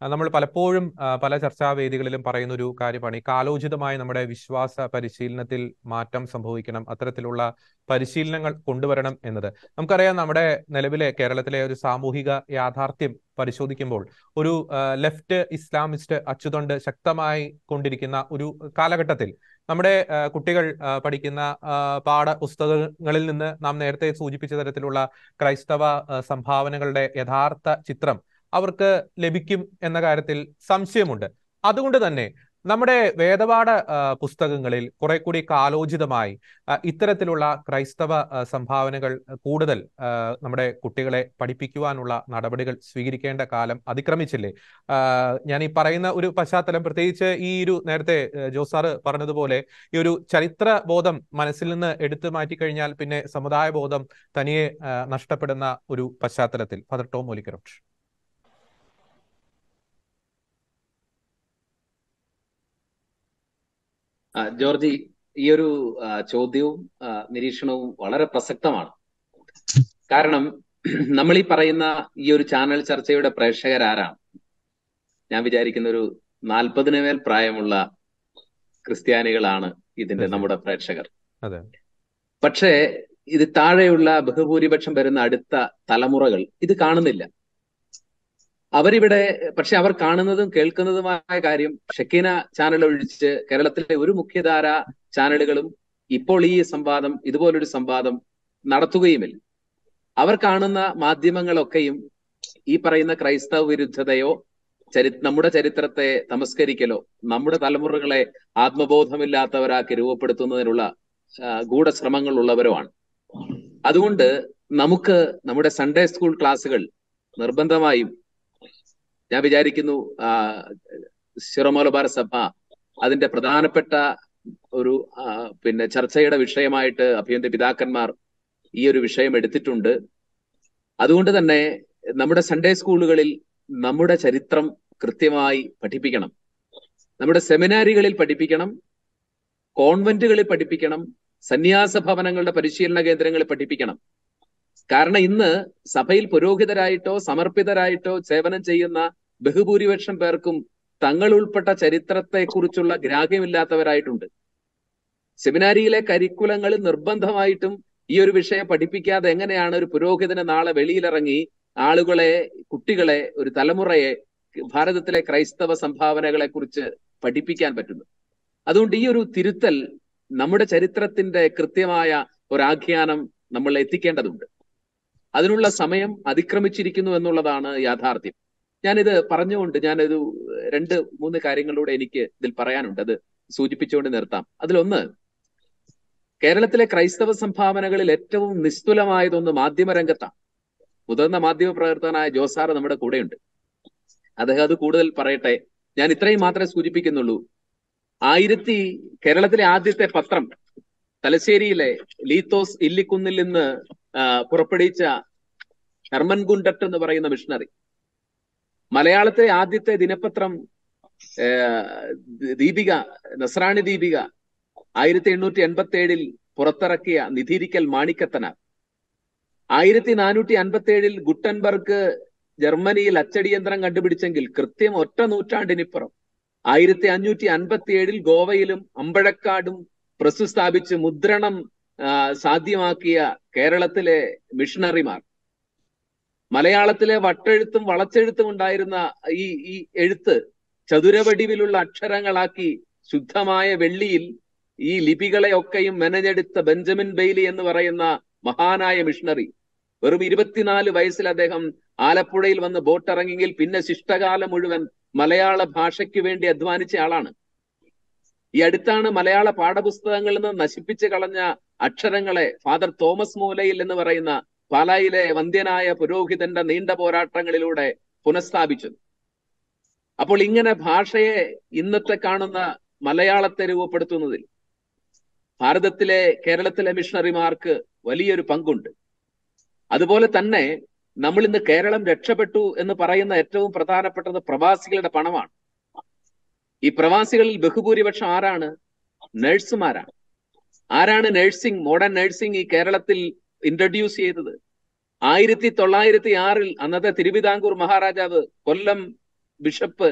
ആ, നമ്മൾ പലപ്പോഴും ആ, പല ചർച്ചാ വേദികളിലും പറയുന്ന ഒരു കാര്യമാണ് ഈ കാലോചിതമായ നമ്മുടെ വിശ്വാസ പരിശീലനത്തിൽ മാറ്റം സംഭവിക്കണം അത്തരത്തിലുള്ള പരിശീലനങ്ങൾ കൊണ്ടുവരണം എന്നത് നമുക്കറിയാം നമ്മുടെ നിലവിലെ കേരളത്തിലെ ഒരു സാമൂഹിക യാഥാർത്ഥ്യം പരിശോധിക്കുമ്പോൾ ഒരു ലെഫ്റ്റ് ഇസ്ലാമിസ്റ്റ് അച്ചുതൊണ്ട് ശക്തമായി കൊണ്ടിരിക്കുന്ന ഒരു കാലഘട്ടത്തിൽ നമ്മുടെ ആ, കുട്ടികൾ ആ, പഠിക്കുന്ന ആ, പാഠപുസ്തകങ്ങളിൽ നിന്ന് നാം നേരത്തെ സൂചിപ്പിച്ച തരത്തിലുള്ള ക്രൈസ്തവ ആ, സംഭാവനകളുടെ യഥാർത്ഥ ചിത്രം അവർക്ക് ലഭിക്കും എന്ന കാര്യത്തിൽ സംശയമുണ്ട് അതുകൊണ്ട് തന്നെ നമ്മുടെ വേദപാഠ ആ, പുസ്തകങ്ങളിൽ കുറെ കൂടി കാലോചിതമായി ആ, ഇത്തരത്തിലുള്ള ക്രൈസ്തവ ആ, സംഭാവനകൾ കൂടുതൽ ആ, നമ്മുടെ കുട്ടികളെ പഠിപ്പിക്കുവാനുള്ള നടപടികൾ സ്വീകരിക്കേണ്ട കാലം അതിക്രമിച്ചില്ലേ ആ, ഞാൻ ഈ പറയുന്ന ഒരു പശ്ചാത്തലം പ്രത്യേകിച്ച് ഈ ഒരു നേരത്തെ ആ, ജോസാറ് പറഞ്ഞതുപോലെ ഈ ഒരു ചരിത്ര ബോധം മനസ്സിൽ നിന്ന് എടുത്തു മാറ്റിക്കഴിഞ്ഞാൽ പിന്നെ സമുദായ ബോധം തനിയെ ആ, നഷ്ടപ്പെടുന്ന ഒരു പശ്ചാത്തലത്തിൽ ഫാദർ ടോം മോലിക്കരോട്ട് ആ, ജോർജി ഈ ഒരു ആ, ചോദ്യവും ആ, നിരീക്ഷണവും വളരെ പ്രസക്തമാണ് കാരണം നമ്മൾ ഈ പറയുന്ന ഈ ഒരു ചാനൽ ചർച്ചയുടെ പ്രേക്ഷകരാരാണ് ഞാൻ വിചാരിക്കുന്ന ഒരു നാൽപ്പതിന് മേൽ പ്രായമുള്ള ക്രിസ്ത്യാനികളാണ് ഇതിന്റെ നമ്മുടെ പ്രേക്ഷകർ അതെ പക്ഷേ ഇത് താഴെയുള്ള ബഹുഭൂരിപക്ഷം വരുന്ന അടുത്ത തലമുറകൾ ഇത് കാണുന്നില്ല അവരിവിടെ പക്ഷെ അവർ കാണുന്നതും കേൾക്കുന്നതുമായ കാര്യം ഷെക്കീന ചാനൽ ഒഴിച്ച് കേരളത്തിലെ ഒരു മുഖ്യധാര ചാനലുകളും ഇപ്പോൾ ഈ സംവാദം ഇതുപോലൊരു സംവാദം നടത്തുകയുമില്ല അവർ കാണുന്ന മാധ്യമങ്ങളൊക്കെയും ഈ പറയുന്ന ക്രൈസ്തവ വിരുദ്ധതയോ ചരി നമ്മുടെ ചരിത്രത്തെ തമസ്കരിക്കലോ നമ്മുടെ തലമുറകളെ ആത്മബോധമില്ലാത്തവരാക്കി രൂപപ്പെടുത്തുന്നതിനുള്ള ആ, ഗൂഢശ്രമങ്ങൾ ഉള്ളവരോ ആണ് അതുകൊണ്ട് നമുക്ക് നമ്മുടെ സൺഡേ സ്കൂൾ ക്ലാസ്സുകൾ നിർബന്ധമായും ഞാൻ വിചാരിക്കുന്നു ആ, സിറോമലബാർ സഭ അതിന്റെ പ്രധാനപ്പെട്ട ഒരു ആ, പിന്നെ ചർച്ചയുടെ വിഷയമായിട്ട് അഭിയന്ത പിതാക്കന്മാർ ഈ ഒരു വിഷയം എടുത്തിട്ടുണ്ട് അതുകൊണ്ട് തന്നെ നമ്മുടെ സൺഡേ സ്കൂളുകളിൽ നമ്മുടെ ചരിത്രം കൃത്യമായി പഠിപ്പിക്കണം നമ്മുടെ സെമിനാരികളിൽ പഠിപ്പിക്കണം കോൺവെന്റുകളിൽ പഠിപ്പിക്കണം സന്യാസ ഭവനങ്ങളുടെ പരിശീലന കേന്ദ്രങ്ങളിൽ പഠിപ്പിക്കണം കാരണം ഇന്ന് സഭയിൽ പുരോഹിതരായിട്ടോ സമർപ്പിതരായിട്ടോ സേവനം ചെയ്യുന്ന ബഹുഭൂരിപക്ഷം പേർക്കും തങ്ങൾ ഉൾപ്പെട്ട ചരിത്രത്തെ കുറിച്ചുള്ള ഗ്രാഹ്യമില്ലാത്തവരായിട്ടുണ്ട് സെമിനാരിയിലെ കരിക്കുലങ്ങളിൽ നിർബന്ധമായിട്ടും ഈ ഒരു വിഷയം പഠിപ്പിക്കാതെ എങ്ങനെയാണ് ഒരു പുരോഹിതന് നാളെ വെളിയിലിറങ്ങി ആളുകളെ കുട്ടികളെ ഒരു തലമുറയെ ഭാരതത്തിലെ ക്രൈസ്തവ സംഭാവനകളെ കുറിച്ച് പഠിപ്പിക്കാൻ പറ്റുന്നത് അതുകൊണ്ട് ഈ ഒരു തിരുത്തൽ നമ്മുടെ ചരിത്രത്തിന്റെ കൃത്യമായ ഒരാഖ്യാനം നമ്മൾ എത്തിക്കേണ്ടതുണ്ട് അതിനുള്ള സമയം അതിക്രമിച്ചിരിക്കുന്നു എന്നുള്ളതാണ് യാഥാർത്ഥ്യം ഞാനിത് പറഞ്ഞുകൊണ്ട് ഞാനൊരു രണ്ട് മൂന്ന് കാര്യങ്ങളിലൂടെ എനിക്ക് ഇതിൽ പറയാനുണ്ട് അത് സൂചിപ്പിച്ചുകൊണ്ട് നിർത്താം അതിലൊന്ന് കേരളത്തിലെ ക്രൈസ്തവ സംഭാവനകളിൽ ഏറ്റവും നിസ്തുലമായതൊന്ന് മാധ്യമരംഗത്താണ് മുതിർന്ന മാധ്യമ പ്രവർത്തകനായ ജോസാറ് നമ്മുടെ കൂടെയുണ്ട് അദ്ദേഹം അത് കൂടുതൽ പറയട്ടെ ഞാൻ ഇത്രയും മാത്രമേ സൂചിപ്പിക്കുന്നുള്ളൂ ആയിരത്തി കേരളത്തിലെ ആദ്യത്തെ പത്രം തലശ്ശേരിയിലെ ലീത്തോസ് ഇല്ലിക്കുന്നിൽ നിന്ന് ആ, പുറപ്പെടുവിച്ച ഹെർമൻ ഗുണ്ടട്ട് എന്ന് പറയുന്ന മിഷണറി മലയാളത്തിലെ ആദ്യത്തെ ദിനപത്രം ആ, ദീപിക നസ്രാണി ദീപിക ആയിരത്തി എണ്ണൂറ്റി എൺപത്തി ഏഴിൽ പുറത്തിറക്കിയ നിധീരിക്കൽ മാണിക്കത്തനാർ ആയിരത്തി നാനൂറ്റി അൻപത്തി ഏഴിൽ ഗുട്ടൻബർഗ് ജർമ്മനിയിൽ അച്ചടിയന്ത്രം കണ്ടുപിടിച്ചെങ്കിൽ കൃത്യം ഒറ്റ നൂറ്റാണ്ടിനിപ്പുറം ആയിരത്തി അഞ്ഞൂറ്റി അൻപത്തി ഏഴിൽ ഗോവയിലും അമ്പഴക്കാടും പ്രസ് സ്ഥാപിച്ച് മുദ്രണം ആ, സാധ്യമാക്കിയ കേരളത്തിലെ മിഷണറിമാർ മലയാളത്തിലെ വട്ടെഴുത്തും വളച്ചെഴുത്തും ഉണ്ടായിരുന്ന ഈ ഈ എഴുത്ത് ചതുരവടിവിലുള്ള അക്ഷരങ്ങളാക്കി ശുദ്ധമായ വെള്ളിയിൽ ഈ ലിപികളെയൊക്കെയും മെനഞ്ഞെടുത്ത ബെഞ്ചമിൻ ബെയ്ലി എന്ന് പറയുന്ന മഹാനായ മിഷണറി വെറും ഇരുപത്തിനാല് വയസ്സിൽ അദ്ദേഹം ആലപ്പുഴയിൽ വന്ന് ബോട്ടിറങ്ങിയെങ്കിൽ പിന്നെ ശിഷ്ടകാലം മുഴുവൻ മലയാള ഭാഷയ്ക്ക് വേണ്ടി അധ്വാനിച്ച ആളാണ് ഈ അടുത്താണ് മലയാള പാഠപുസ്തകങ്ങളിൽ നിന്ന് നശിപ്പിച്ച് കളഞ്ഞ അക്ഷരങ്ങളെ ഫാദർ തോമസ് മൂലയിൽ എന്ന് പറയുന്ന പാലായിലെ വന്ധ്യനായ പുരോഹിതന്റെ നീണ്ട പോരാട്ടങ്ങളിലൂടെ പുനഃസ്ഥാപിച്ചത് അപ്പോൾ ഇങ്ങനെ ഭാഷയെ ഇന്നത്തെ കാണുന്ന മലയാളത്തെ രൂപപ്പെടുത്തുന്നതിൽ ഭാരതത്തിലെ കേരളത്തിലെ മിഷണറിമാർക്ക് വലിയൊരു പങ്കുണ്ട് അതുപോലെ തന്നെ നമ്മൾ ഇന്ന് കേരളം രക്ഷപ്പെട്ടു എന്ന് പറയുന്ന ഏറ്റവും പ്രധാനപ്പെട്ടത് പ്രവാസികളുടെ പണമാണ് ഈ പ്രവാസികളിൽ ബഹുഭൂരിപക്ഷം ആരാണ് നഴ്സുമാരാണ് ആരാണ് നഴ്സിംഗ് മോഡേൺ നഴ്സിംഗ് ഈ കേരളത്തിൽ ഇൻട്രൊഡ്യൂസ് ചെയ്തത് ആയിരത്തി തൊള്ളായിരത്തി ആറിൽ അന്നത്തെ തിരുവിതാംകൂർ മഹാരാജാവ് കൊല്ലം ബിഷപ്പ്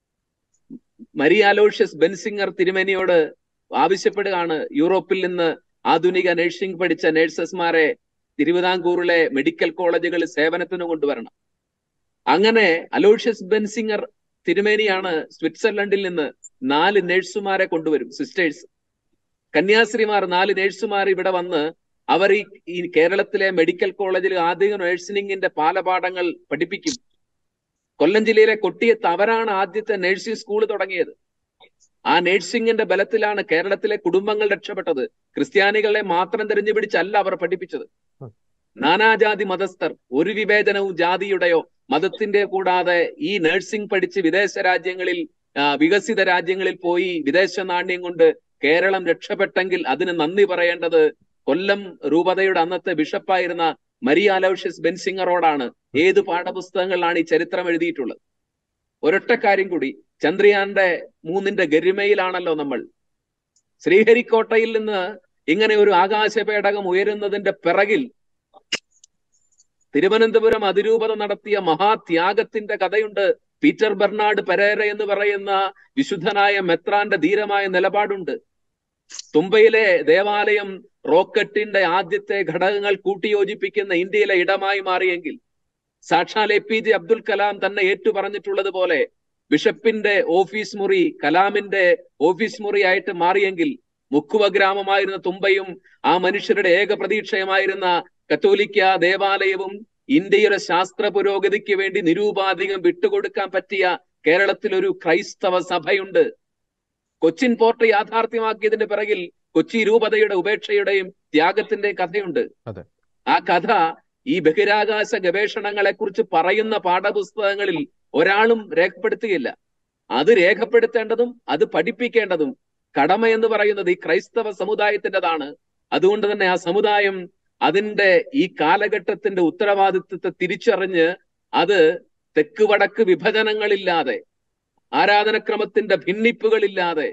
മരിയാലോഷ്യസ് ബെൻസിംഗർ തിരുമേനിയോട് ആവശ്യപ്പെടുകയാണ് യൂറോപ്പിൽ നിന്ന് ആധുനിക നഴ്സിംഗ് പഠിച്ച നഴ്സസ്മാരെ തിരുവിതാംകൂറിലെ മെഡിക്കൽ കോളേജുകളിൽ സേവനത്തിന് കൊണ്ടുവരണം അങ്ങനെ അലോഷ്യസ് ബെൻസിംഗർ തിരുമേനിയാണ് സ്വിറ്റ്സർലൻഡിൽ നിന്ന് നാല് നഴ്സുമാരെ കൊണ്ടുവരും സിസ്റ്റേഴ്സ് കന്യാസ്ത്രീമാർ നാല് നഴ്സുമാർ ഇവിടെ വന്ന് അവർ ഈ ഈ കേരളത്തിലെ മെഡിക്കൽ കോളേജിൽ ആദ്യ നഴ്സിംഗിന്റെ പാലപാഠങ്ങൾ പഠിപ്പിക്കും കൊല്ലം ജില്ലയിലെ കൊട്ടിയത്ത് അവരാണ് ആദ്യത്തെ നഴ്സിംഗ് സ്കൂൾ തുടങ്ങിയത് ആ നഴ്സിംഗിന്റെ ബലത്തിലാണ് കേരളത്തിലെ കുടുംബങ്ങൾ രക്ഷപ്പെട്ടത് ക്രിസ്ത്യാനികളെ മാത്രം തെരഞ്ഞു പിടിച്ചല്ല അവർ പഠിപ്പിച്ചത് നാനാജാതി മതസ്ഥർ ഒരു വിവേചനവും ജാതിയുടെയോ മതത്തിന്റെ കൂടാതെ ഈ നഴ്സിംഗ് പഠിച്ച് വിദേശ രാജ്യങ്ങളിൽ ആ, വികസിത രാജ്യങ്ങളിൽ പോയി വിദേശ നാണ്യം കൊണ്ട് കേരളം രക്ഷപ്പെട്ടെങ്കിൽ അതിന് നന്ദി പറയേണ്ടത് കൊല്ലം രൂപതയുടെ അന്നത്തെ ബിഷപ്പായിരുന്ന മരിയ അലോഷ്യസ് ബെൻസിംഗറോടാണ് ഏത് പാഠപുസ്തകങ്ങളിലാണ് ഈ ചരിത്രം എഴുതിയിട്ടുള്ളത് ഒരൊറ്റ കാര്യം കൂടി ചന്ദ്രയാന്റെ മൂന്നിന്റെ ഗരിമയിലാണല്ലോ നമ്മൾ ശ്രീഹരിക്കോട്ടയിൽ നിന്ന് ഇങ്ങനെ ഒരു ആകാശപേടകം ഉയരുന്നതിന്റെ പിറകിൽ തിരുവനന്തപുരം അതിരൂപത നടത്തിയ മഹാത്യാഗത്തിന്റെ കഥയുണ്ട് പീറ്റർ ബെർണാഡ് പെരേര എന്ന് പറയുന്ന വിശുദ്ധനായ മെത്രാന്റെ ധീരമായ നിലപാടുണ്ട് തുമ്പയിലെ ദേവാലയം റോക്കറ്റിന്റെ ആദ്യത്തെ ഘടകങ്ങൾ കൂട്ടിയോജിപ്പിക്കുന്ന ഇന്ത്യയിലെ ഇടമായി മാറിയെങ്കിൽ സാക്ഷാൽ A P J Abdul Kalam തന്നെ ഏറ്റു പറഞ്ഞിട്ടുള്ളത് പോലെ ബിഷപ്പിന്റെ ഓഫീസ് മുറി കലാമിന്റെ ഓഫീസ് മുറിയായിട്ട് മാറിയെങ്കിൽ മുക്കുവ ഗ്രാമമായിരുന്ന തുമ്പയും ആ മനുഷ്യരുടെ ഏക പ്രതീക്ഷയുമായിരുന്ന കത്തോലിക്ക ദേവാലയവും ഇന്ത്യയുടെ ശാസ്ത്ര പുരോഗതിക്ക് വേണ്ടി നിരൂപാധികം വിട്ടുകൊടുക്കാൻ പറ്റിയ കേരളത്തിൽ ഒരു ക്രൈസ്തവ സഭയുണ്ട് കൊച്ചിൻ പോർട്ട് യാഥാർത്ഥ്യമാക്കിയതിന്റെ പിറകിൽ കൊച്ചി രൂപതയുടെ ഉപേക്ഷയുടെയും ത്യാഗത്തിന്റെയും കഥയുണ്ട് അതെ. ആ കഥ ഈ ബഹിരാകാശ ഗവേഷണങ്ങളെ കുറിച്ച് പറയുന്ന പാഠപുസ്തകങ്ങളിൽ ഒരാളും രേഖപ്പെടുത്തുകയില്ല അത് രേഖപ്പെടുത്തേണ്ടതും അത് പഠിപ്പിക്കേണ്ടതും കടമ എന്ന് പറയുന്നത് ഈ ക്രൈസ്തവ സമുദായത്തിൻ്റെതാണ് അതുകൊണ്ട് തന്നെ ആ സമുദായം അതിന്റെ ഈ കാലഘട്ടത്തിന്റെ ഉത്തരവാദിത്വത്തെ തിരിച്ചറിഞ്ഞ് അത് തെക്ക് വടക്ക് വിഭജനങ്ങളില്ലാതെ ആരാധനക്രമത്തിന്റെ ഭിന്നിപ്പുകളില്ലാതെ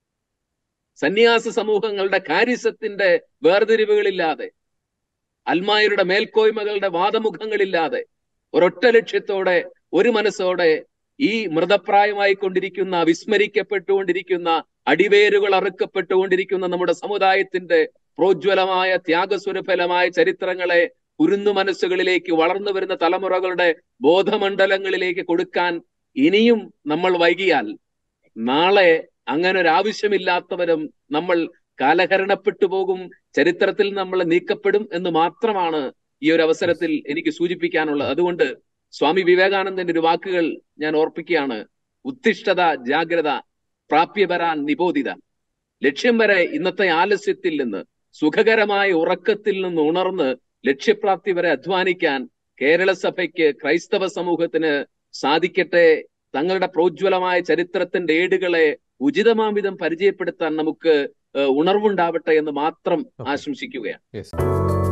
സന്യാസ സമൂഹങ്ങളുടെ കാരിസത്തിന്റെ വേർതിരിവുകളില്ലാതെ അൽമായരുടെ മേൽക്കോയ്മകളുടെ വാദമുഖങ്ങളില്ലാതെ ഒരൊറ്റ ലക്ഷ്യത്തോടെ ഒരു മനസ്സോടെ ഈ മൃതപ്രായമായി കൊണ്ടിരിക്കുന്ന വിസ്മരിക്കപ്പെട്ടുകൊണ്ടിരിക്കുന്ന അടിവേരുകൾ അറുക്കപ്പെട്ടുകൊണ്ടിരിക്കുന്ന നമ്മുടെ സമുദായത്തിന്റെ പ്രോജ്വലമായ ത്യാഗസ്വരഫലമായ ചരിത്രങ്ങളെ കുരുന്നു മനസ്സുകളിലേക്ക് വളർന്നു വരുന്ന തലമുറകളുടെ ബോധമണ്ഡലങ്ങളിലേക്ക് കൊടുക്കാൻ ഇനിയും നമ്മൾ വൈകിയാൽ നാളെ അങ്ങനെ ഒരു ആവശ്യമില്ലാത്തവരും നമ്മൾ കാലഹരണപ്പെട്ടു പോകും ചരിത്രത്തിൽ നമ്മൾ നീക്കപ്പെടും എന്ന് മാത്രമാണ് ഈ ഒരു അവസരത്തിൽ എനിക്ക് സൂചിപ്പിക്കാനുള്ളത് അതുകൊണ്ട് സ്വാമി വിവേകാനന്ദന്റെ ഒരു വാക്കുകൾ ഞാൻ ഓർപ്പിക്കുകയാണ് ഉത്തിഷ്ഠത ജാഗ്രത പ്രാപ്യപരാൻ നിബോധിത ലക്ഷ്യം വരെ ഇന്നത്തെ ആലസ്യത്തിൽ നിന്ന് സുഖകരമായ ഉറക്കത്തിൽ നിന്ന് ഉണർന്ന് ലക്ഷ്യപ്രാപ്തി വരെ അധ്വാനിക്കാൻ കേരള സഭയ്ക്ക് ക്രൈസ്തവ സമൂഹത്തിന് സാധിക്കട്ടെ തങ്ങളുടെ പ്രോജ്വലമായ ചരിത്രത്തിന്റെ ഏടുകളെ ഉചിതമാം വിധം പരിചയപ്പെടുത്താൻ നമുക്ക് ഏഹ്, ഉണർവുണ്ടാവട്ടെ എന്ന് മാത്രം Okay. ആശംസിക്കുകയാണ് യെസ്